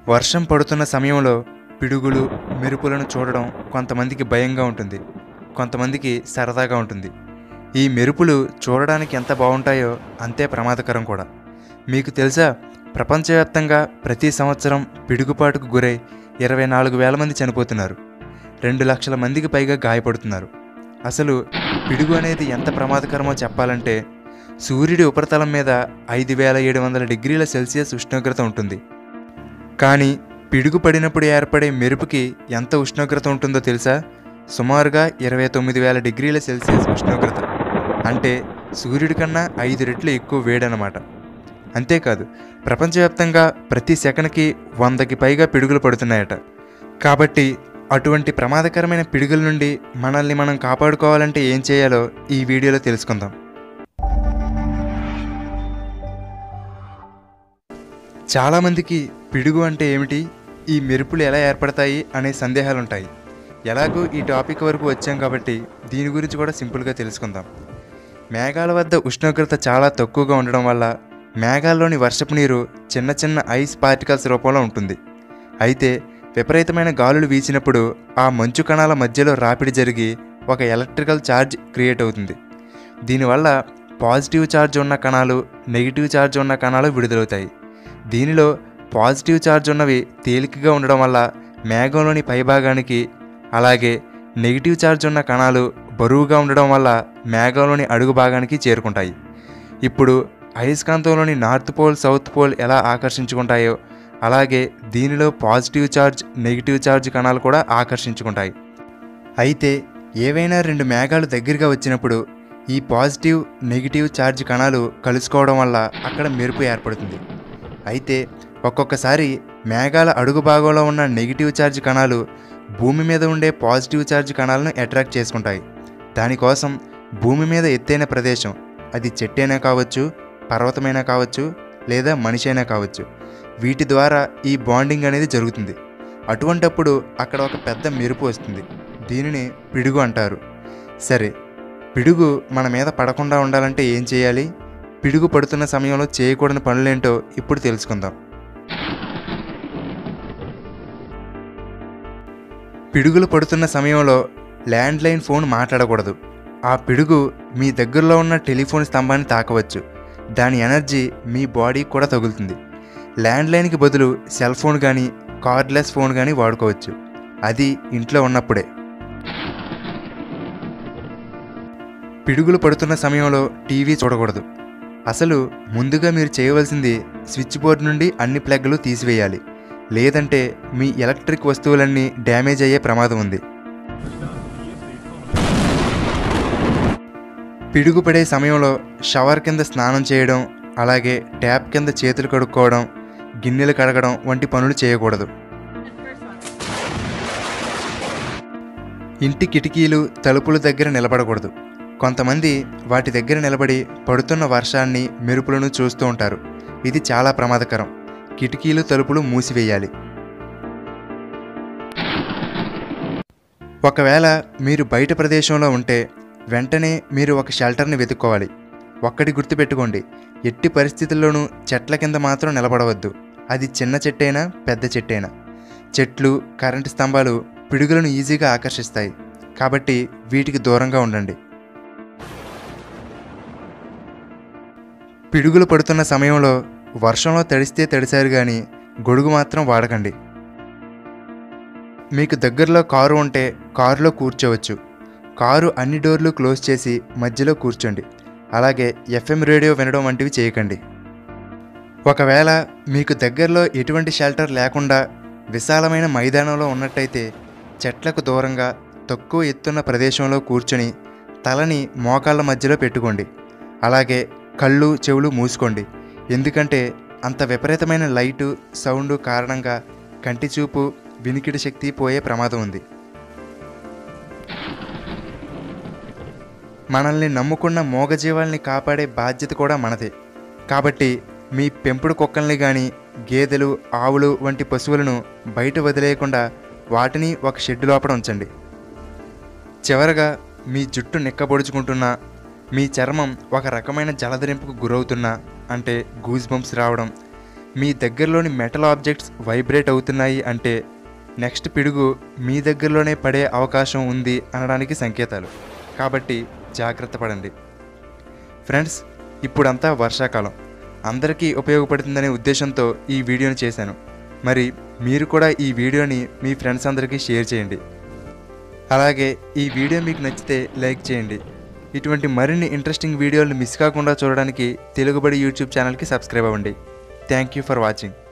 వర్షం పడుతున్న సమయంలో పిడుగులు మెరుపులను చూడడం కొంతమందికి భయంగా ఉంటుంది కొంతమందికి సరదాగా ఉంటుంది ఈ మెరుపులు చూడడానికి ఎంత బాగుంటాయో అంతే ప్రమాదకరం కూడా మీకు తెలుసా ప్రపంచవ్యాప్తంగా ప్రతి సంవత్సరం పిడుగుపాటుకు గురై ఇరవై నాలుగు వేల మంది చనిపోతున్నారు రెండు లక్షల మందికి పైగా గాయపడుతున్నారు అసలు పిడుగు అనేది ఎంత ప్రమాదకరమో చెప్పాలంటే సూర్యుడి ఉపరితలం మీద ఐదు వేల ఏడు వందల డిగ్రీల సెల్సియస్ ఉష్ణోగ్రత ఉంటుంది కానీ పిడుగు పడినప్పుడు ఏర్పడే మెరుపుకి ఎంత ఉష్ణోగ్రత ఉంటుందో తెలుసా సుమారుగా ఇరవై తొమ్మిది వేల డిగ్రీల సెల్సియస్ ఉష్ణోగ్రత అంటే సూర్యుడి కన్నా ఐదు రెట్లు ఎక్కువ వేడనమాట అంతేకాదు ప్రపంచవ్యాప్తంగా ప్రతి సెకన్కి వందకి పైగా పిడుగులు పడుతున్నాయట కాబట్టి అటువంటి ప్రమాదకరమైన పిడుగుల నుండి మనల్ని మనం కాపాడుకోవాలంటే ఏం చేయాలో ఈ వీడియోలో తెలుసుకుందాం చాలామందికి పిడుగు అంటే ఏమిటి ఈ మెరుపులు ఎలా ఏర్పడతాయి అనే సందేహాలు ఉంటాయి ఎలాగో ఈ టాపిక్ వరకు వచ్చాం కాబట్టి దీని గురించి కూడా సింపుల్గా తెలుసుకుందాం మేఘాల వద్ద ఉష్ణోగ్రత చాలా తక్కువగా ఉండడం వల్ల మేఘాల్లోని వర్షపు నీరు చిన్న చిన్న ఐస్ పార్టికల్స్ రూపంలో ఉంటుంది అయితే విపరీతమైన గాలులు వీచినప్పుడు ఆ మంచు కణాల మధ్యలో రాపిడి జరిగి ఒక ఎలక్ట్రికల్ ఛార్జ్ క్రియేట్ అవుతుంది దీనివల్ల పాజిటివ్ ఛార్జ్ ఉన్న కణాలు నెగిటివ్ ఛార్జ్ ఉన్న కణాలు విడుదలవుతాయి దీనిలో పాజిటివ్ ఛార్జ్ ఉన్నవి తేలికగా ఉండడం వల్ల మేఘంలోని పైభాగానికి అలాగే నెగిటివ్ ఛార్జ్ ఉన్న కణాలు బరువుగా ఉండడం వల్ల మేఘంలోని అడుగు భాగానికి చేరుకుంటాయి ఇప్పుడు అయస్కాంతంలోని నార్త్ పోల్ సౌత్ పోల్ ఎలా ఆకర్షించుకుంటాయో అలాగే దీనిలో పాజిటివ్ ఛార్జ్ నెగిటివ్ ఛార్జ్ కణాలు కూడా ఆకర్షించుకుంటాయి అయితే ఏవైనా రెండు మేఘాలు దగ్గరగా వచ్చినప్పుడు ఈ పాజిటివ్ నెగిటివ్ ఛార్జ్ కణాలు కలుసుకోవడం వల్ల అక్కడ మెరుపు ఏర్పడుతుంది అయితే ఒక్కొక్కసారి మేఘాల అడుగు భాగంలో ఉన్న నెగిటివ్ ఛార్జ్ కణాలు భూమి మీద ఉండే పాజిటివ్ ఛార్జ్ కణాలను అట్రాక్ట్ చేసుకుంటాయి దానికోసం భూమి మీద ఎత్తైన ప్రదేశం అది చెట్టైనా కావచ్చు పర్వతమైనా కావచ్చు లేదా మనిషి అయినా కావచ్చు వీటి ద్వారా ఈ బాండింగ్ అనేది జరుగుతుంది అటువంటప్పుడు అక్కడ ఒక పెద్ద మెరుపు వస్తుంది దీనిని పిడుగు అంటారు సరే పిడుగు మన మీద పడకుండా ఉండాలంటే ఏం చేయాలి పిడుగు పడుతున్న సమయంలో చేయకూడని పనులేంటో ఇప్పుడు తెలుసుకుందాం పిడుగులు పడుతున్న సమయంలో ల్యాండ్లైన్ ఫోన్ మాట్లాడకూడదు ఆ పిడుగు మీ దగ్గరలో ఉన్న టెలిఫోన్ స్తంభాన్ని తాకవచ్చు దాని ఎనర్జీ మీ బాడీకి కూడా తగులుతుంది ల్యాండ్లైన్కి బదులు సెల్ ఫోన్ కానీ కార్డ్లెస్ ఫోన్ కానీ వాడుకోవచ్చు అది ఇంట్లో ఉన్నప్పుడే పిడుగులు పడుతున్న సమయంలో టీవీ చూడకూడదు అసలు ముందుగా మీరు చేయవలసింది స్విచ్ బోర్డ్ నుండి అన్ని ప్లగ్లు తీసివేయాలి లేదంటే మీ ఎలక్ట్రిక్ వస్తువులన్నీ డ్యామేజ్ అయ్యే ప్రమాదం ఉంది పిడుగు పడే సమయంలో షవర్ కింద స్నానం చేయడం అలాగే ట్యాప్ కింద చేతులు కడుక్కోవడం గిన్నెలు కడగడం వంటి పనులు చేయకూడదు ఇంటి కిటికీలు తలుపుల దగ్గర నిలబడకూడదు కొంతమంది వాటి దగ్గర నిలబడి పడుతున్న వర్షాన్ని మెరుపులను చూస్తూ ఉంటారు ఇది చాలా ప్రమాదకరం కిటికీలు తలుపులు మూసివేయాలి ఒకవేళ మీరు బయట ప్రదేశంలో ఉంటే వెంటనే మీరు ఒక షెల్టర్ని వెతుక్కోవాలి ఒక్కటి గుర్తుపెట్టుకోండి ఎట్టి పరిస్థితుల్లోనూ చెట్ల కింద మాత్రం నిలబడవద్దు అది చిన్న చెట్టైనా పెద్ద చెట్టైనా చెట్లు కరెంటు స్తంభాలు పిడుగులను ఈజీగా ఆకర్షిస్తాయి కాబట్టి వీటికి దూరంగా ఉండండి పిడుగులు పడుతున్న సమయంలో వర్షంలో తడిస్తే తడిశారు కానీ గొడుగు మాత్రం వాడకండి మీకు దగ్గరలో కారు ఉంటే కారులో కూర్చోవచ్చు కారు అన్ని డోర్లు క్లోజ్ చేసి మధ్యలో కూర్చోండి అలాగే ఎఫ్ఎం రేడియో వినడం వంటివి చేయకండి ఒకవేళ మీకు దగ్గరలో ఎటువంటి షెల్టర్ లేకుండా విశాలమైన మైదానంలో ఉన్నట్టయితే చెట్లకు దూరంగా తక్కువ ఎత్తున్న ప్రదేశంలో కూర్చొని తలని మోకాళ్ళ మధ్యలో పెట్టుకోండి అలాగే కళ్ళు చెవులు మూసుకోండి ఎందుకంటే అంత విపరీతమైన లైటు సౌండ్ కారణంగా కంటి చూపు వినికిడి శక్తి పోయే ప్రమాదం ఉంది మనల్ని నమ్ముకున్న మూగజీవాల్ని కాపాడే బాధ్యత కూడా మనదే కాబట్టి మీ పెంపుడు కుక్కల్ని కానీ గేదెలు ఆవులు వంటి పశువులను బయట వదిలేయకుండా వాటిని ఒక షెడ్ లోపల ఉంచండి చివరగా మీ జుట్టు నిక్కబొడుచుకుంటున్నా మీ చర్మం ఒక రకమైన జలధరింపుకు గురవుతున్నా అంటే గూజ్ బంప్స్ రావడం మీ దగ్గరలోని మెటల్ ఆబ్జెక్ట్స్ వైబ్రేట్ అవుతున్నాయి అంటే నెక్స్ట్ పిడుగు మీ దగ్గరలోనే పడే అవకాశం ఉంది అనడానికి సంకేతాలు కాబట్టి జాగ్రత్త పడండి ఫ్రెండ్స్ ఇప్పుడంతా వర్షాకాలం అందరికీ ఉపయోగపడుతుందనే ఉద్దేశంతో ఈ వీడియోని చేశాను మరి మీరు కూడా ఈ వీడియోని మీ ఫ్రెండ్స్ అందరికీ షేర్ చేయండి అలాగే ఈ వీడియో మీకు నచ్చితే లైక్ చేయండి ఇటువంటి మరిన్ని ఇంట్రెస్టింగ్ వీడియోలు మిస్ కాకుండా చూడడానికి తెలుగుబడి యూట్యూబ్ ఛానల్కి సబ్స్క్రైబ్ అవ్వండి థ్యాంక్ యూ ఫర్ వాచింగ్